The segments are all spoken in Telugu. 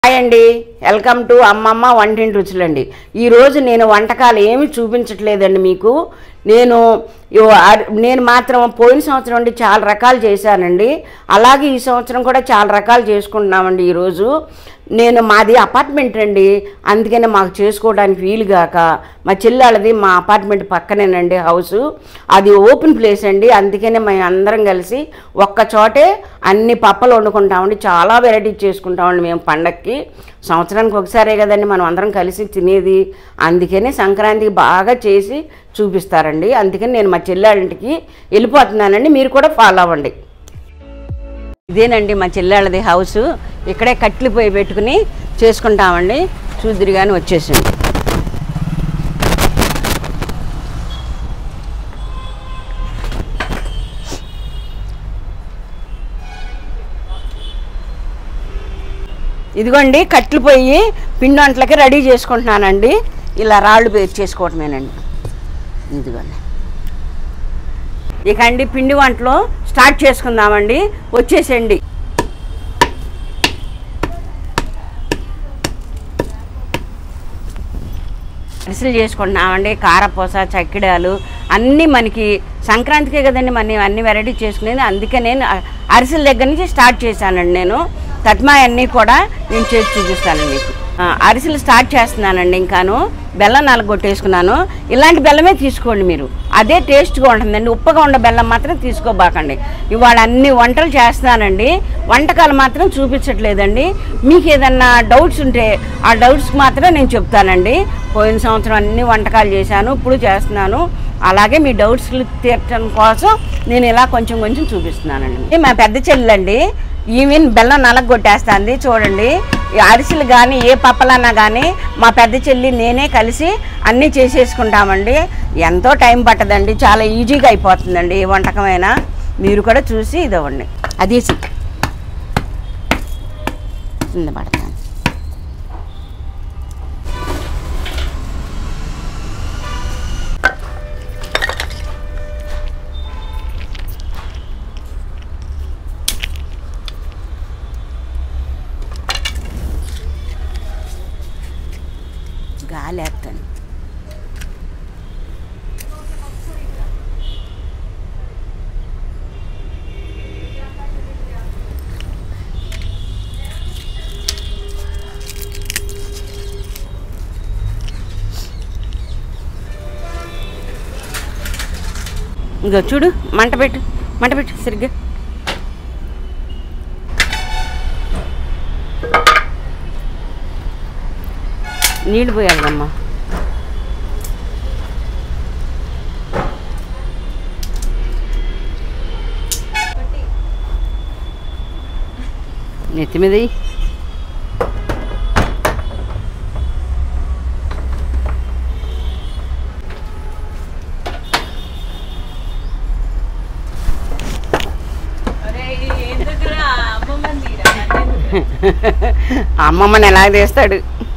హాయ్ అండి వెల్కమ్ టు అమ్మమ్మ వంటింటి రుచులండి ఈరోజు నేను వంటకాలు ఏమి చూపించట్లేదండి మీకు నేను ఇవ- అర్- నేను మాత్రం పోయిన సంవత్సరం నుండి చాలా రకాలు చేశానండి అలాగే ఈ సంవత్సరం కూడా చాలా రకాలు చేసుకుంటున్నామండి ఈరోజు నేను మాది అపార్ట్మెంట్ అండి అందుకనే మాకు చేసుకోవడానికి వీలు కాక మా చెల్లెళ్ళది మా అపార్ట్మెంట్ పక్కనేనండి హౌస్ అది ఓపెన్ ప్లేస్ అండి అందుకనే మేము అందరం కలిసి ఒక్క చోటే అన్ని పప్పలు వండుకుంటామండి చాలా వెరైటీస్ చేసుకుంటామండి మేము పండక్కి సంవత్సరానికి ఒకసారే కదండి మనం అందరం కలిసి తినేది అందుకనే సంక్రాంతికి బాగా చేసి చూపిస్తారండి అందుకని నేను మా చెల్లెళ్ళింటికి వెళ్ళిపోతున్నానండి మీరు కూడా ఫాలో అవ్వండి ఇదేనండి మా చెల్లెళ్ళది హౌస్ ఇక్కడే కట్లు పోయి పెట్టుకుని చేసుకుంటామండి చూద్దురు కానీ వచ్చేసింది ఇదిగోండి కట్లు పోయి పిండి వంటలకి రెడీ చేసుకుంటున్నానండి ఇలా రాళ్ళు పేరు చేసుకోవటమేనండి ఇదిగోండి ఇక అండి పిండి వంటలు స్టార్ట్ చేసుకుందామండి వచ్చేసేయండి అరిసెలు చేసుకుంటున్నామండి కారపూస చక్కిడాలు అన్నీ మనకి సంక్రాంతికే కదండి మన అన్ని వెరైటీ చేసుకునేది అందుకే నేను అ- అరిసెల దగ్గర నుంచి స్టార్ట్ చేశానండి నేను తట్మా అన్నీ కూడా నేను చేసి చూపిస్తానండి మీకు ఆ, అరిసెలు స్టార్ట్ చేస్తున్నానండి ఇంకాను బెల్లం నలగొట్టేసుకున్నాను ఇలాంటి బెల్లమే తీసుకోండి మీరు అదే టేస్ట్గా ఉంటుందండి ఉప్పగా ఉన్న బెల్లం మాత్రం తీసుకోబాకండి ఇవాళ అన్ని వంటలు చేస్తున్నానండి వంటకాలు మాత్రం చూపించట్లేదండి మీకు ఏదన్నా డౌట్స్ ఉంటే ఆ డౌట్స్కి మాత్రం నేను చెప్తానండి పోయిన సంవత్సరం అన్ని వంటకాలు చేశాను ఇప్పుడు చేస్తున్నాను అలాగే మీ డౌట్స్ తీర్చడం కోసం నేను ఇలా కొంచెం కొంచెం చూపిస్తున్నానండి ఇది మా పెద్ద చెల్లెండి ఈవెన్ బెల్లం నలగొట్టేస్తుంది చూడండి ఈ అరిసెలు కానీ ఏ పప్పలన్నా కానీ మా పెద్ద చెల్లి నేనే కలిసి అన్నీ చేసేసుకుంటామండి ఎంతో టైం పట్టదండి చాలా ఈజీగా అయిపోతుందండి ఏ వంటకమైనా మీరు కూడా చూసి ఇదవ్వండి అది కింద పడతాను గాలి వేస్తాను ఇంకో చూడు మంట పెట్టు మంట పెట్టు సరిగ్గా నీళ్ళు పోయాలమ్మా నెత్తి మీద ఎయ్. అమ్మమ్మని ఎలా తీస్తాడు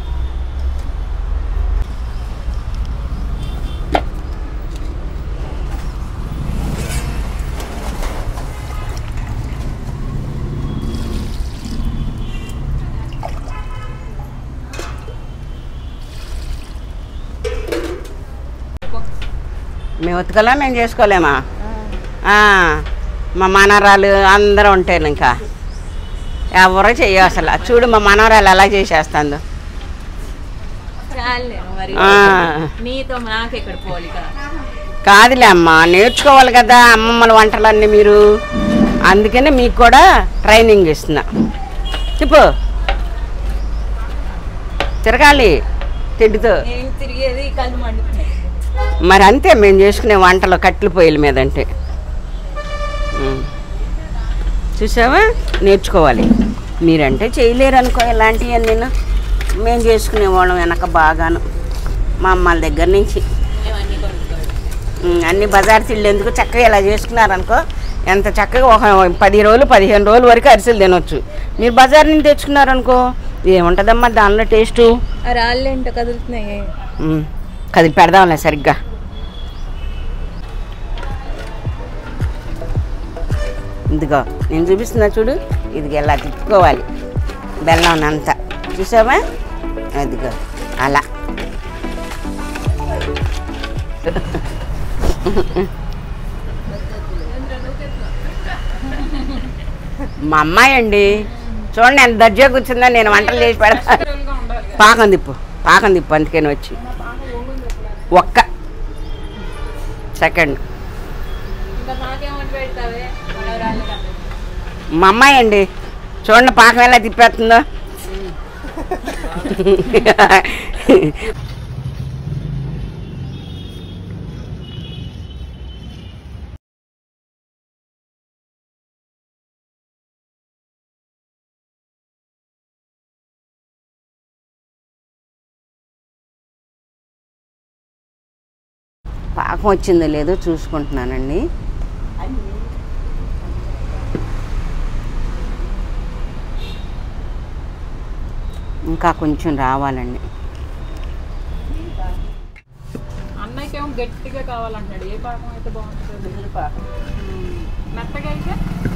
మేము ఉతకలా మేము చేసుకోలేమా ఆ, మా మనవరాలు అందరూ ఉంటారు ఇంకా ఎవరో చెయ్య అసలు చూడు మా మనవరాలు ఎలా చేసేస్తుందో రాలేను మరి ఆ. నీతో నాకు ఎక్కడ పోలిక కాదులే అమ్మ నేర్చుకోవాలి కదా అమ్మమ్మల వంటలన్నీ మీరు అందుకనే మీకు కూడా ట్రైనింగ్ ఇస్తున్నా చెప్పు తిరగాలి తెడ్డుతో నేను తిరిగేది కళ్ళు మండుతున్నాయి మరి అంతే మేము చేసుకునే వంటలు కట్టెల పొయ్యిల మీద అంటే ఉం. చూసావా నేర్చుకోవాలి మీరంటే చేయలేరు అనుకో ఇలాంటివి నేను మేము చేసుకునే వాళ్ళం వెనక బాగాను మా అమ్మాల దగ్గర నుంచి ఇవన్నీ కొనుక్కోవాలి ఉం, అన్ని బజార్ తిళ్ళు ఎందుకు చక్కగా ఇలా చేసుకున్నారనుకో ఎంత చక్కగా ఒక పది రోజులు పదిహేను రోజుల వరకు అరిసెలు తినొచ్చు మీరు బజార్ నుంచి తెచ్చుకున్నారనుకో ఏముంటుందమ్మా దానిలో టేస్టు ఆ రాళ్ళు ఏంటో కదులుతున్నాయి ఉం, కదిలి పెడదాంలే సరిగ్గా ఇదిగో నేను చూపిస్తున్నా చూడు ఇది ఇలా తిప్పుకోవాలి బెల్లం అంతా చూసావా అదిగో అలా మా అమ్మాయి అండి చూడండి ఎంత దర్జా కూర్చుందో నేను వంటలు చేసి పెడతాను పాకం తిప్పు పాకం తిప్పు అందుకని వచ్చి ఒక్క సెకండ్ ఇంకా మాకేమంటే పెడతావే మనవరాళ్ళు కదా మా అమ్మాయి అండి చూడండి పాకం ఎలా తిప్పేస్తుందో పాకం వచ్చిందో లేదో చూసుకుంటున్నానండి ఇంకా కొంచెం రావాలండి అన్నయ్యకేమో గట్టిగా కావాలంటున్నాడు ఏ పాకం అయితే బాగుంటుంది మెత్తగా అయితే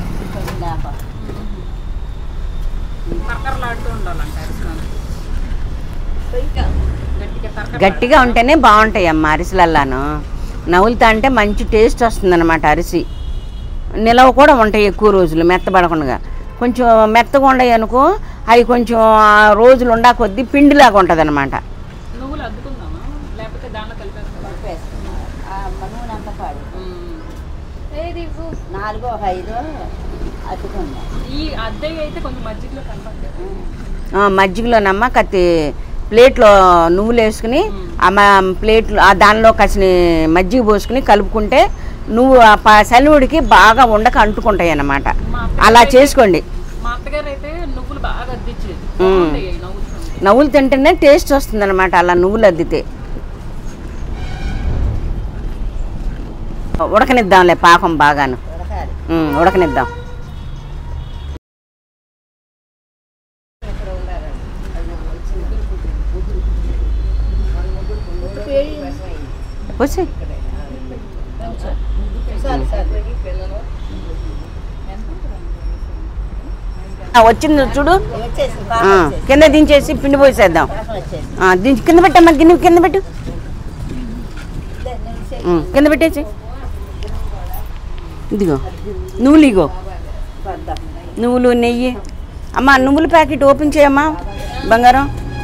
కరకరలాడుతూ ఉండాలంట అరిసెలు. గట్టిగా కరకర గట్టిగా ఉంటేనే బాగుంటాయి అమ్మ అరిసెలల్లాను నవ్వులుతా అంటే మంచి టేస్ట్ వస్తుందన్నమాట అరిసి నిలవ కూడా ఉంటాయి ఎక్కువ రోజులు మెత్తబడకుండా కొంచెం మెత్తగా ఉండయి అనుకో అవి కొంచెం ఆ రోజులు ఉండా కొద్దీ పిండిలాగా ఉంటుంది అనమాట నువ్వులు అద్దుకుందామా లేకపోతే దాంట్లో కలిపేస్తావా మనూనంత పాడు ఉమ్. ఏది నాలుగో ఐదో అతుకుందా ఈ అద్దె అయితే కొంచెం మజ్జిగలో కలపట్లేదు ఆ, మజ్జిగలోనమ్మ కత్తి ప్లేట్లో నువ్వులు వేసుకుని ఆ మ- ప్లేట్లో ఆ దానిలో కసిన మజ్జిగ పోసుకుని కలుపుకుంటే నువ్వు ఆ ప- సలివుడికి బాగా ఉండక అంటుకుంటాయి అన్నమాట మా అత్తగారు అలా అయితే- చేసుకోండి మా అత్తగారు అయితే నువ్వులు బాగా అద్దిచ్చేది ఉమ్. బాగుంటాయి ఈ నువ్వులు నవ్వులు తింటేనే టేస్ట్ వస్తుంది అనమాట అలా నువ్వులు అద్దితే ఉడకనిద్దాంలే పాకం బాగాను ఉడకాలి ఉమ్, ఉడకనిద్దాం వచ్చి చాలు చాలు వచ్చింది చూడు వచ్చేసి ఆ, పాపం వచ్చేసి కింద దించేసి పిండి పోసేద్దాం పాపం వచ్చేసి ఆ, దించి కింద పెట్టమ్మా గిన్నె కింద పెట్టు ఇదే నేను చే- ఉమ్, కింద పెట్టేసి ఇదిగో నువ్వులు ఇగో పడదాం. నువ్వులు నెయ్యి అమ్మా నువ్వుల ప్యాకెట్ ఓపెన్ చేయమ్మా బంగారం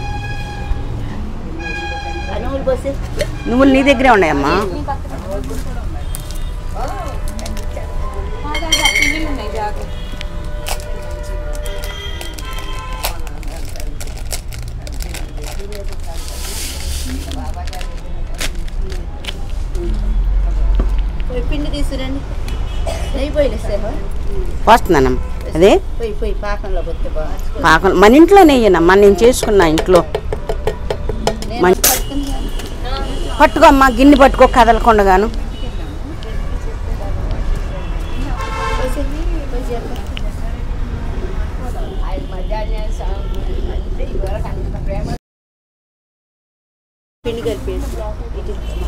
ఆ నువ్వులు పోసి నువ్వులు నీ దగ్గరే ఉన్నాయమ్మా పిల్లలు ఉన్నాయి జాగ్రత్త పోయి పిండి తీసుకురండి నెయ్యి పోయి ఇస్తాను వస్తున్నానమ్మా అదే పోయి పోయి పాకంలో పోతే బాగా పాకం మన ఇంట్లో నెయ్యనమ్మా నేను చేసుకున్నా ఇంట్లో నేను మంచి- పట్టుకుని పట్టుకో అమ్మా గిన్నె పట్టుకో కదలకుండగాను పోసేది పోయి చేద్దాం. ఆయన మధ్యాహ్నం సాయంత్రం అంటే ఇదివరకు అంత ప్రేమ పిండి కలిపేసి ఇటు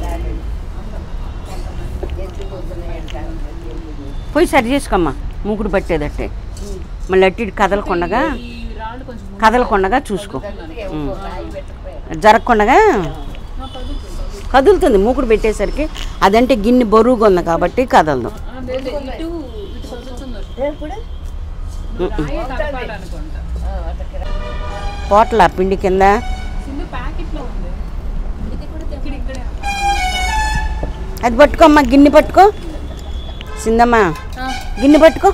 ఎత్తుకు పోతున్నాయంట. పోయి సరి చేసుకోమ్మా మూకుడు పట్టేదట్టే మళ్ళీ అట్టి ఇటు కదలకుండగా ఈ రాళ్ళు కొంచెం కదలకుండగా చూసుకో ఉమ్. రాయి పెట్టకపోయారు. జరగకుండగా కదులుతుంది మూకుడు పెట్టేసరికి అదంటే గిన్నె బరువుగా ఉంది కాబట్టి కదలదు ఇటు ఇటు కదులుతుంది ఇప్పుడు రాయే కలపాలనుకుంటా ఆ, అటకి రా. పోట్ల పిండి కింద సింధు ప్యాకెట్ లో ఉంది ఇది కూడా ఇక్కడ ఇక్కడే అది పట్టుకోమ్మా గిన్నె పట్టుకో సిందమ్మా గిన్నె పట్టుకో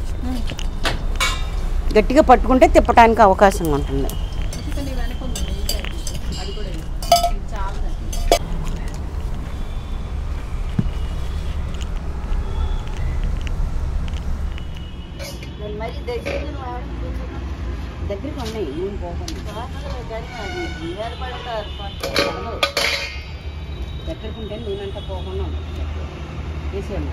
గట్టిగా పట్టుకుంటే తిప్పడానికి అవకాశం ఉంటుంది నీ వెనక ఉంది నెయ్యి ప్యాకెట్. అది కూడా వేయి. ఇది చాలా నేను మరీ దగ్గరికి వాడుకుంటున్నాను. దగ్గరికి ఉన్నాయి నేను పోకుండా వాసనలో కానీ అది జీవాలు పడతారు పడతారు. దగ్గరికి ఉంటే నేనంతా పోకుండా వేసేయమ్మా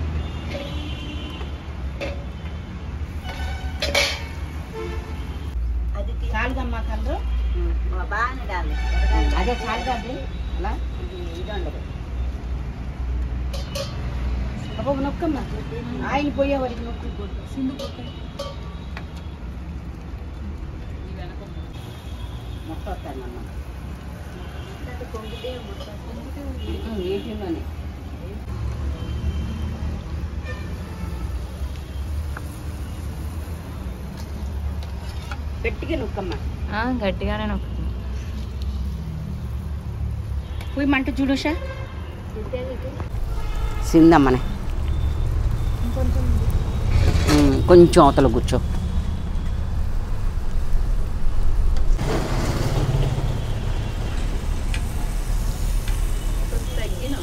అది తీ- చాలుదమ్మా కలరు మా బాగానే దాన్ని అదే చాలు కాదు అలా ఇది ఉండదు అబ్బో నొక్కమ్మా ఆయిల్ పోయే వరకు నొక్కు సింధు కొట్టే ఈ వెనక ఉంది. మొత్తం వస్తానమ్మా దాంట్లో పొంగితే మొత్తం వీటిలోనే గట్టిగా నొక్కమ్మా ఆ, గట్టిగానే నొక్కుతుంది పోయి మంట చూడుషా ఇంతే ఇది. సిందమ్మనే ఇంకొంచెం ఉమ్, కొంచెం అవతల కూర్చో కొంచెం తగ్గిన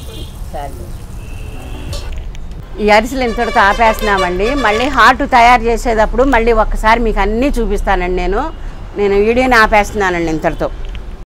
ఈ అరిసెలు ఇంతటితో ఆపేస్తున్నామండి మళ్ళీ హాట్ తయారు చేసేటప్పుడు మళ్ళీ ఒక్కసారి మీకు అన్నీ చూపిస్తానండి నేను నేను వీడియోని ఆపేస్తున్నానండి ఇంతటితో